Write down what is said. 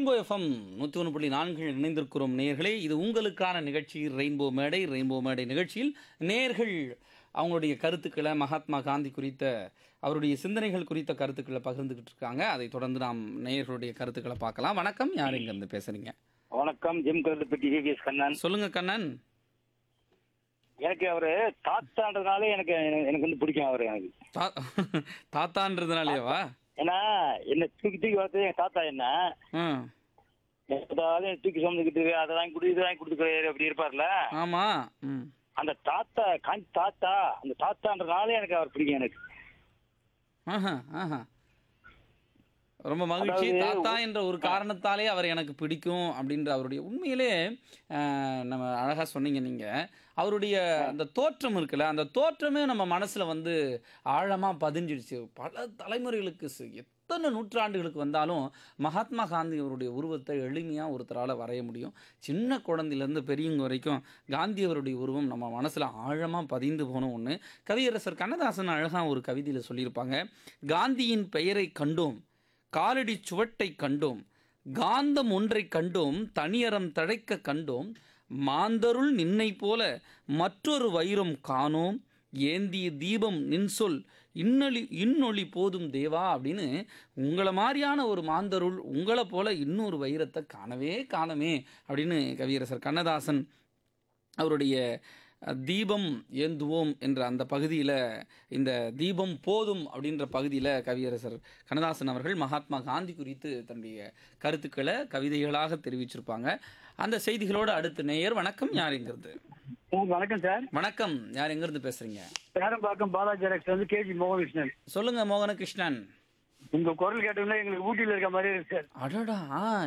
rainbow FM நூற்றி ஒன்று புள்ளி நான்கில் இணைந்திருக்கிறோம் நேயர்களே இது உங்களுக்கான நிகழ்ச்சி ரெயின்போ மேடை ரெயின்போ மேடை நிகழ்ச்சியில் நேர்கள் அவங்களுடைய கருத்துக்களை மகாத்மா காந்தி குறித்த அவருடைய சிந்தனைகள் குறித்த கருத்துக்களை பகிர்ந்துக்கிட்டு இருக்காங்க அதை தொடர்ந்து நாம் நேயர்களுடைய கருத்துக்களை பார்க்கலாம் வணக்கம் யார் இருந்து பேசுறீங்க வணக்கம் ஜிம் கருத்துப்பட்டி விவிஎஸ் கண்ணன் சொல்லுங்க கண்ணன் எனக்கு அவரு தாத்தான்றதுனால எனக்கு எனக்கு வந்து பிடிக்கும் அவரு எனக்கு தா தாத்தான்றதுனாலேவா ஏன்னா என்ன தூக்கி தூக்கி வளர்த்தது என் தாத்தா என்ன ம் அதாவது தூக்கி சுமந்துக்கிட்டு அதை வாங்கி கொடு இது வாங்கி கொடுத்துக்கிறாரு அப்படி இருப்பார்ல ஆமாம் ம் அந்த தாத்தா காந்தி தாத்தா அந்த தாத்தான்றதுனால எனக்கு அவர் பிடிக்கும் எனக்கு ஆஹா ஆஹா ரொம்ப மகிழ்ச்சி அதாவது தாத்தா என்ற ஒரு காரணத்தாலே அவர் எனக்கு பிடிக்கும் அப்படின்ற அவருடைய உண்மையிலே அஹ், நம்ம அழகாக சொன்னீங்க நீங்கள் அவருடைய அந்த தோற்றம் இருக்குல்ல அந்த தோற்றமே நம்ம மனசில் வந்து ஆழமாக பதிஞ்சிடுச்சு பல தலைமுறைகளுக்கு சு- எத்தனை நூற்றாண்டுகளுக்கு வந்தாலும் மகாத்மா காந்தி அவருடைய உருவத்தை எளிமையாக ஒருத்தரால் வரைய முடியும் சின்ன குழந்தையிலேருந்து பெரியவங்க வரைக்கும் காந்தி அவருடைய உருவம் நம்ம மனசில் ஆழமாக பதிந்து போன ஒன்று கவியரசர் கண்ணதாசன் அழகாக ஒரு கவிதையில் சொல்லியிருப்பாங்க காந்தியின் பெயரை கண்டோம் காலடி சுவட்டை கண்டோம் காந்தம் ஒன்றை கண்டோம் தனியறம் தழைக்க கண்டோம் மாந்தருள் நின்னை போல மற்றொரு வைரம் காணோம் ஏந்திய தீபம் நின் சொல் இன்னொளி இன்னொளி போதும் தேவா அப்படின்னு உங்களை மாதிரியான ஒரு மாந்தருள் உங்களை போல இன்னொரு வைரத்தை காணவே காணமே அப்படின்னு கவியரசர் கண்ணதாசன் அவருடைய அஹ், தீபம் ஏந்துவோம் என்ற அந்த பகுதியில் இந்த தீபம் போதும் அப்படின்ற பகுதியில் கவியரசர் கண்ணதாசன் அவர்கள் மகாத்மா காந்தி குறித்து தன்னுடைய கருத்துக்களை கவிதைகளாக தெரிவிச்சிருப்பாங்க அந்த செய்திகளோடு அடுத்த நேயர் வணக்கம் யார் எங்கிறது வணக்கம் சார் வணக்கம் யார் எங்கிருந்து பேசுறீங்க பேரம்பாக்கம் பாலாஜி எலக்ஸ் வந்து கேஜி மோகன்கிருஷ்ணன் சொல்லுங்க மோகனகிருஷ்ணன் உங்க குரல் கேட்டோம்னா எங்களுக்கு ஊட்டியில இருக்க மாதிரி இருக்கு சார் அடடா ஆ